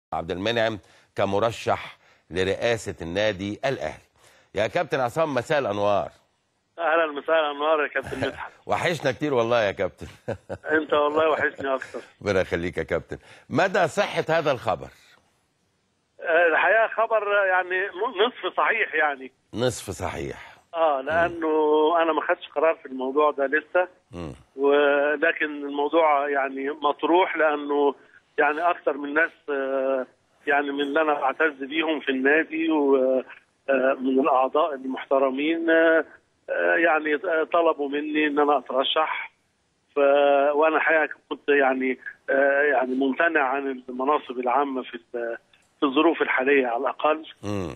عبد المنعم كمرشح لرئاسة النادي الأهلي يا كابتن عصام مساء الأنوار اهلا مساء الانوار يا كابتن مدحت وحشنا كتير والله يا كابتن انت والله وحشني اكتر ربنا يخليك يا كابتن مدى صحة هذا الخبر آه، الحقيقه خبر يعني نصف صحيح يعني نصف صحيح اه لانه انا ما خدتش قرار في الموضوع ده لسه مم. ولكن الموضوع يعني مطروح لانه يعني اكثر من ناس آه، يعني من اللي انا بعتز بيهم في النادي ومن الاعضاء المحترمين آه، آه، يعني طلبوا مني ان انا اترشح ف وانا حقيقه كنت يعني آه، يعني ممتنع عن المناصب العامه في ال- في الظروف الحاليه على الاقل مم.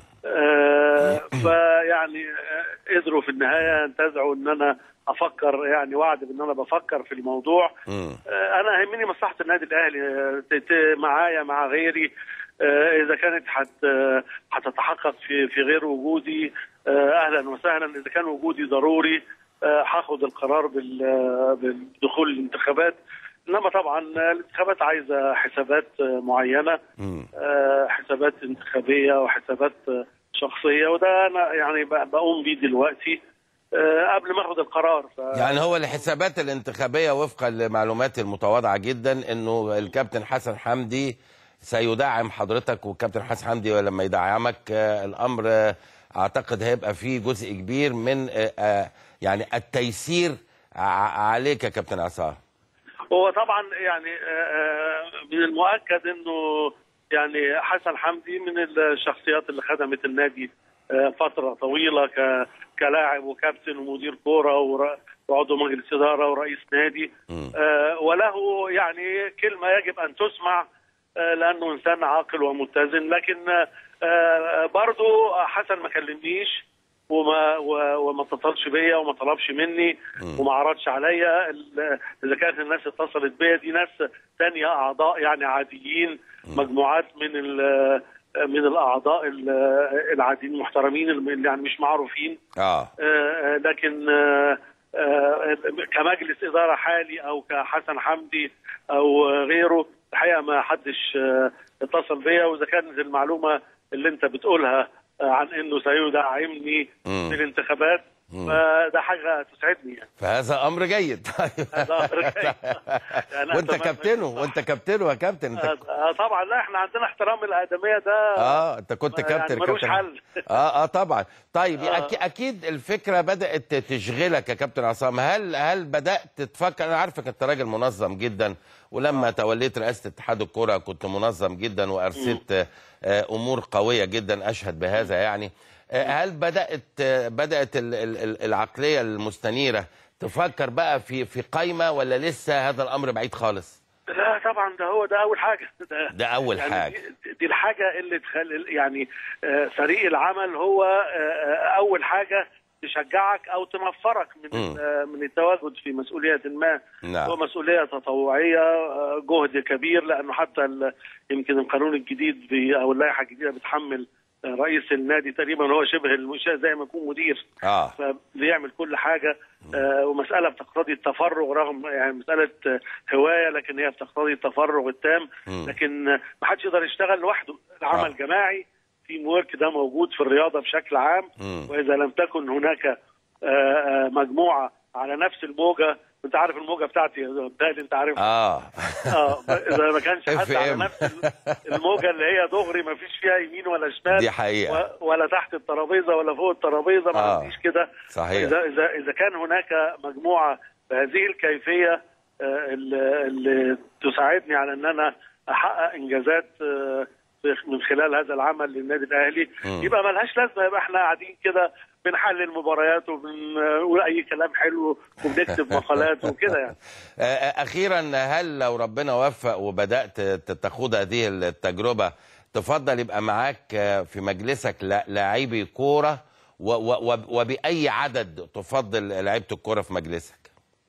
آه، فيعني آه، قدروا في النهايه ينتزعوا ان انا افكر يعني وعد بان انا بفكر في الموضوع مم. آه، انا يهمني مصلحه النادي الاهلي آه، ت- ت- معايا مع غيري آه، اذا كانت حت آه، هتتحقق في في غير وجودي آه، اهلا وسهلا اذا كان وجودي ضروري آه، هاخد القرار بال- آه، بالدخول الانتخابات انما طبعا الانتخابات عايزه حسابات آه، معينه مم. آه، حسابات انتخابيه وحسابات آه، شخصيه وده انا يعني ب- بقوم بيه دلوقتي آه، قبل ما اخد القرار ف... يعني هو الحسابات الانتخابية وفقا لمعلوماتي المتواضعة جدا انه الكابتن حسن حمدي سيدعم حضرتك والكابتن حسن حمدي لما يدعمك آه، الامر آه، اعتقد هيبقى فيه جزء كبير من آه، آه، يعني التيسير ع- عليك يا كابتن عصام هو طبعا يعني آه، آه، من المؤكد انه يعني حسن حمدي من الشخصيات اللي خدمت النادي آه، فتره طويله ك كلاعب وكابتن ومدير كوره ور- وعضو مجلس اداره ورئيس نادي مم. آه، وله يعني كلمه يجب ان تسمع آه، لانه انسان عاقل ومتزن لكن آه، آه، برضو حسن ما كلمنيش وما و- وما اتصلش بيا وما طلبش مني وما عرضش عليا ال- اذا كانت الناس اتصلت بيا دي ناس تانية اعضاء يعني عاديين مجموعات من ال- من الاعضاء ال- العاديين المحترمين اللي يعني مش معروفين اه آه، لكن آه، آه، كمجلس اداره حالي او كحسن حمدي او غيره الحقيقه ما حدش آه، اتصل بيا واذا كانت المعلومه اللي انت بتقولها آه، عن انه سيدعمني مم. في الانتخابات فده حاجه تسعدني يعني فهذا امر جيد هذا أمر جيد. يعني وانت أتمنى- كابتنه وانت كابتنه يا كابتن انت آه، طبعا لا احنا عندنا احترام الادميه ده اه انت كنت يعني كابتن ملوش كابتن حل. اه اه طبعا طيب آه. أكي اكيد الفكره بدات تشغلك يا كابتن عصام هل هل بدات تفكر انا عارفك انت راجل منظم جدا ولما توليت رئاسه اتحاد الكره كنت منظم جدا وارسلت آه، امور قويه جدا اشهد بهذا يعني آه، هل بدات آه، بدات ال- ال- ال- العقليه المستنيره تفكر بقى في في قايمه ولا لسه هذا الامر بعيد خالص لا طبعا ده هو ده اول حاجه ده, ده أول يعني حاجة. دي, دي الحاجه اللي تخلي يعني آه، فريق العمل هو آه، آه، اول حاجه تشجعك او تنفرك من مم. آه، من التواجد في مسؤوليه ما نعم. هو مسؤوليه تطوعيه آه، جهد كبير لانه حتى ال- يمكن القانون الجديد بي- او اللائحه الجديده بتحمل آه، رئيس النادي تقريبا هو شبه المنشاه زي ما يكون مدير اه فبيعمل كل حاجه آه ومساله بتقتضي التفرغ رغم يعني مساله آه، هوايه لكن هي بتقتضي التفرغ التام مم. لكن آه، ما حدش يقدر يشتغل لوحده العمل آه. جماعي تيم ورك ده موجود في الرياضه بشكل عام مم. واذا لم تكن هناك آه، آه، مجموعه على نفس الموجه انت عارف الموجه بتاعتي بالتالي انت عارف اه اه اذا ما كانش حد على FM. نفس الموجه اللي هي دغري ما فيش فيها يمين ولا شمال دي حقيقة. و- ولا تحت الترابيزه ولا فوق الترابيزه ما آه. عنديش كده صحيح. اذا اذا اذا كان هناك مجموعه بهذه الكيفيه آه، اللي اللي تساعدني على ان انا احقق انجازات آه، من خلال هذا العمل للنادي الاهلي مم. يبقى ملهاش لازمه يبقى احنا قاعدين كده بنحلل مباريات وبنقول اي كلام حلو وبنكتب مقالات وكده يعني آه، اخيرا هل لو ربنا وفق وبدات ت- تخوض هذه التجربه تفضل يبقى معاك آه، في مجلسك لا- لاعبي كوره و- و- و- وباي عدد تفضل لعيبه الكوره في مجلسك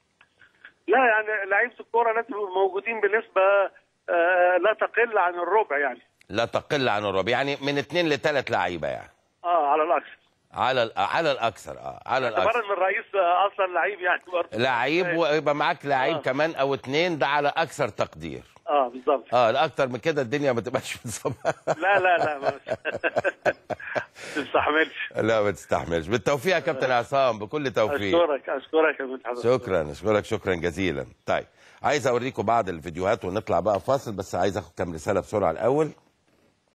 لا يعني لعيبه الكوره لازم يبقوا موجودين بنسبه آه، لا تقل عن الربع يعني لا تقل عن الربع يعني من اثنين لثلاث لعيبه يعني اه على الاكثر على ال- على الاكثر اه على اعتبارا الاكثر ان الرئيس آه، اصلا لعيب يعني برضه لعيب ويبقى معاك لعيب آه. كمان او اثنين ده على اكثر تقدير اه بالظبط اه لا اكتر من كده الدنيا ما تبقاش متظبطه لا لا لا ما تستحملش لا ما تستحملش بالتوفيق يا كابتن عصام بكل توفيق اشكرك اشكرك يا مدحت شكرا اشكرك شكرا جزيلا طيب عايز اوريكم بعض الفيديوهات ونطلع بقى فاصل بس عايز اخد كام رساله بسرعه الاول